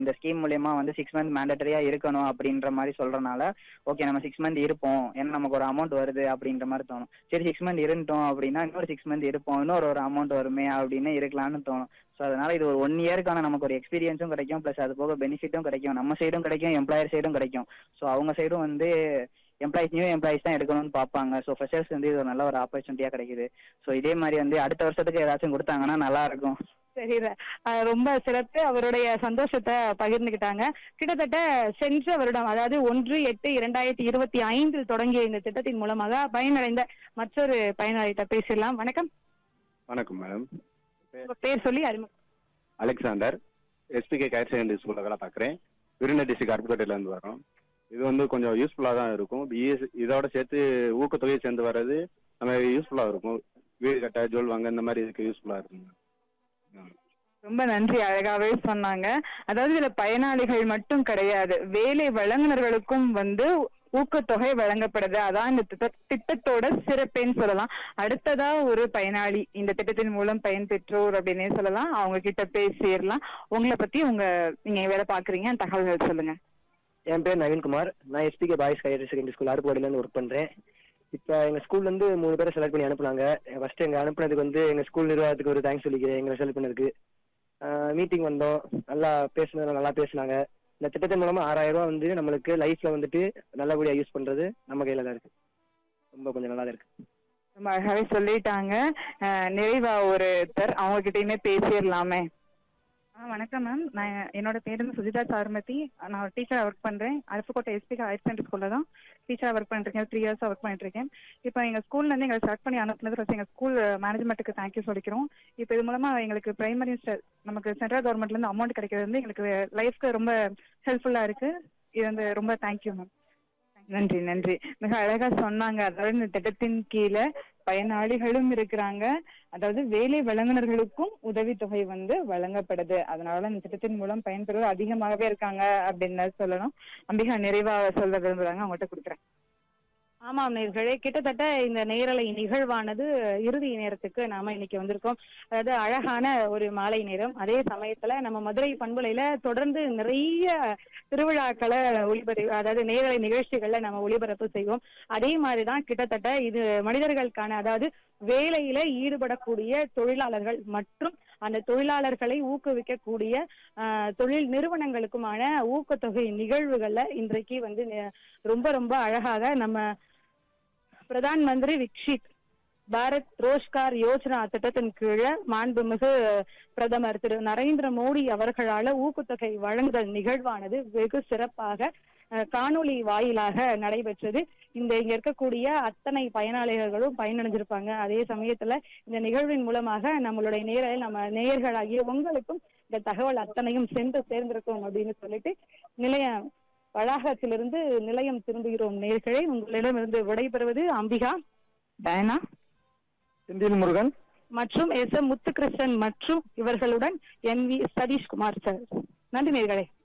இந்த ஸ்கீம் மூலியமா வந்து சிக்ஸ் மந்த் மேண்டட்டரியா இருக்கணும் அப்படின்ற மாதிரி சொல்றனால ஓகே நம்ம சிக்ஸ் மந்த் இருப்போம் ஏன்னா நமக்கு ஒரு அமௌண்ட் வருது அப்படின்ற மாதிரி தோணும் சரி சிக்ஸ் மந்த் இருந்துட்டோம் அப்படின்னா இன்னொரு சிக்ஸ் மந்த் இருப்போம் இன்னொரு ஒரு அமௌண்ட் வருமே அப்படின்னு இருக்கலாம்னு தோணும் ஸோ அதனால இது ஒரு ஒன் இயருக்கான நமக்கு ஒரு எக்ஸ்பீரியன்ஸும் கிடைக்கும் ப்ளஸ் அது போக பெனிஃபிட்டும் கிடைக்கும் நம்ம சைடும் கிடைக்கும் எம்ப்ளாயர் சைடும் கிடைக்கும் ஸோ அவங்க சைடும் வந்து எம்ப்ளாயிஸ் நியூ எம்ப்ளாயிஸ் தான் எடுக்கணும்னு பார்ப்பாங்க ஸோ ஃப்ரெஷர்ஸ் வந்து இது ஒரு நல்ல ஒரு ஆப்பர்ச்சுனிட்டியா கிடைக்குது ஸோ இதே மாதிரி வந்து அடுத்த வருஷத்துக்கு ஏதாச்சும் கொடுத்தாங்கன்னா நல்லா இருக்கும் சரி அஹ் ரொம்ப சிறப்பு அவருடைய சந்தோஷத்தை பகிர்ந்துக்கிட்டாங்க கிட்டத்தட்ட சென்ற வருடம் அதாவது ஒன்று எட்டு இரண்டாயிரத்தி இருபத்தி ஐந்தில் தொடங்கிய இந்த திட்டத்தின் மூலமாக பயனடைந்த மற்றொரு பயனாளிகிட்ட பேசிடலாம் வணக்கம் வணக்கம் மேடம் உங்க பேர் சொல்லி அறிமுகம் அலெக்சாண்டர் எஸ்பிகே ஹையர் செகண்டரி ஸ்கூலில் வேலை பார்க்குறேன் விருந்த டிஸ்ட்ரிக்ட் அருப்புக்கோட்டையிலேருந்து வரோம் இது வந்து கொஞ்சம் யூஸ்ஃபுல்லாக தான் இருக்கும் பிஎஸ் இதோட சேர்த்து ஊக்கத்தொகையை சேர்ந்து வர்றது நம்ம யூஸ்ஃபுல்லாக இருக்கும் வீடு கட்ட ஜுவல் வாங்க இந்த மாதிரி இதுக்கு யூஸ்ஃபுல்லாக இருக்குங்க ம். ரொம்ப நன்றி அழகாவே சொன்னாங்க அதாவது இதுல பயனாளிகள் மட்டும் கிடையாது வேலை வழங்குனர்களுக்கும் வந்து ஊக்கத்தொகை வழங்கப்படுது அதான் இந்த திட்ட- திட்டத்தோட சிறப்புன்னு சொல்லலாம் அடுத்ததா ஒரு பயனாளி இந்த திட்டத்தின் மூலம் பயன்பெற்றோர் அப்படின்னே சொல்லலாம் அவங்க கிட்ட பேசிடலாம் உங்களை பத்தி உங்க நீங்க வேலை பாக்குறீங்க தகவல்கள் சொல்லுங்க என் பேர் நவீன்குமார் நான் SPK boys higher secondary school அருப்புக்கோட்டையிலேருந்து ஒர்க் பண்ணுறேன் இப்போ எங்கள் ஸ்கூல்லேருந்து மூணு பேரை செலக்ட் பண்ணி அனுப்புனாங்க ஃபர்ஸ்ட் எங்கள் அனுப்புனதுக்கு வந்து எங்கள் ஸ்கூல் நிர்வாகத்துக்கு ஒரு தேங்க்ஸ் சொல்லிக்கிறேன் எங்களை செலக்ட் பண்ணதுக்கு மீட்டிங் வந்தோம் நல்லா பேசுனது நல்லா பேசுனாங்க இந்த திட்டத்தின் மூலமாக ஆறாயிரம் ரூபா வந்து நம்மளுக்கு லைஃப்பில் வந்துட்டு நல்லபடியாக யூஸ் பண்ணுறது நம்ம கையில் தான் இருக்குது ரொம்ப கொஞ்சம் நல்லா தான் இருக்குது ரொம்ப அழகாவே சொல்லிட்டாங்க அஹ் நிறைவா ஒருத்தர் அவங்க கிட்டயுமே பேசிடலாமே ஆ வணக்கம் மேம் நான் என்னோட பேர் வந்து சுஜிதா சாருமதி நான் ஒரு டீச்சராக ஒர்க் பண்ணுறேன் அருப்புக்கோட்டை எஸ்பி ஹையர் செகண்டரி ஸ்கூலில் தான் டீச்சராக ஒர்க் பண்ணிருக்கேன் த்ரீ இயர்ஸாக ஒர்க் பண்ணிட்டு இருக்கேன் இப்போ எங்கள் ஸ்கூல்லேருந்து எங்களை செலக்ட் பண்ணி அனுப்புனது ஃபஸ்ட் எங்கள் ஸ்கூல் மேனேஜ்மெண்ட்டுக்கு தேங்க்யூ சொல்லிக்கிறோம் இப்போ இது மூலமாக எங்களுக்கு பிரைமரி நமக்கு சென்ட்ரல் கவர்மெண்ட்லேருந்து அமௌண்ட் கிடைக்கிறது வந்து எங்களுக்கு லைஃப்க்கு ரொம்ப ஹெல்ப்ஃபுல்லாக இருக்குது இது வந்து ரொம்ப தேங்க்யூ மேம் நன்றி நன்றி மிக அழகா சொன்னாங்க அதாவது இந்த திட்டத்தின் கீழே பயனாளிகளும் இருக்கிறாங்க அதாவது வேலை வழங்குனர்களுக்கும் உதவித்தொகை வந்து வழங்கப்படுது அதனால இந்த திட்டத்தின் மூலம் பயன்பெறுவோர் அதிகமாகவே இருக்காங்க அப்படின்னு சொல்லணும் அம்பிகா நிறைவா சொல்ல விரும்புறாங்க அவங்ககிட்ட கொடுக்குறேன் ஆமாம் நேர்களே கிட்டத்தட்ட இந்த நேரலை நிகழ்வானது இறுதி நேரத்துக்கு நாம இன்னைக்கு வந்திருக்கோம் அதாவது அழகான ஒரு மாலை நேரம் அதே சமயத்துல நம்ம மதுரை பண்புலையில தொடர்ந்து நிறைய திருவிழாக்களை ஒளிபரப்பு அதாவது நேரலை நிகழ்ச்சிகள்ல நம்ம ஒளிபரப்பு செய்வோம் அதே மாதிரிதான் கிட்டத்தட்ட இது மனிதர்களுக்கான அதாவது வேலையில ஈடுபடக்கூடிய தொழிலாளர்கள் மற்றும் அந்த தொழிலாளர்களை ஊக்குவிக்கக்கூடிய ஆஹ், தொழில் நிறுவனங்களுக்குமான ஊக்கத்தொகை நிகழ்வுகள்ல இன்றைக்கு வந்து நெ- ரொம்ப ரொம்ப அழகாக நம்ம பிரதான் மந்திரி விக்ஷித் பாரத் ரோஷ்கார் யோஜனா திட்டத்தின் கீழே மாண்புமிகு பிரதமர் திரு நரேந்திர மோடி அவர்களால ஊக்கத்தொகை வழங்குதல் நிகழ்வானது வெகு சிறப்பாக அஹ், காணொளி வாயிலாக நடைபெற்றது இந்த இங்க இருக்கக்கூடிய அத்தனை பயனாளிகளும் பயனடைஞ்சிருப்பாங்க அதே சமயத்துல இந்த நிகழ்வின் மூலமாக நம்மளுடைய நேர நம்ம நேயர்களாகிய உங்களுக்கும் இந்த தகவல் அத்தனையும் சென்று சேர்ந்திருக்கும் அப்படின்னு சொல்லிட்டு நிலைய வளாகத்திலிருந்து நிலையம் திரும்புகிறோம் நேர்களே உங்களிடமிருந்து விடைபெறுவது அம்பிகா டயனா செந்தில் முருகன் மற்றும் எஸ் எம் முத்துகிருஷ்ணன் மற்றும் இவர்களுடன் என் வி சதீஷ்குமார் சார் நன்றி நேர்களே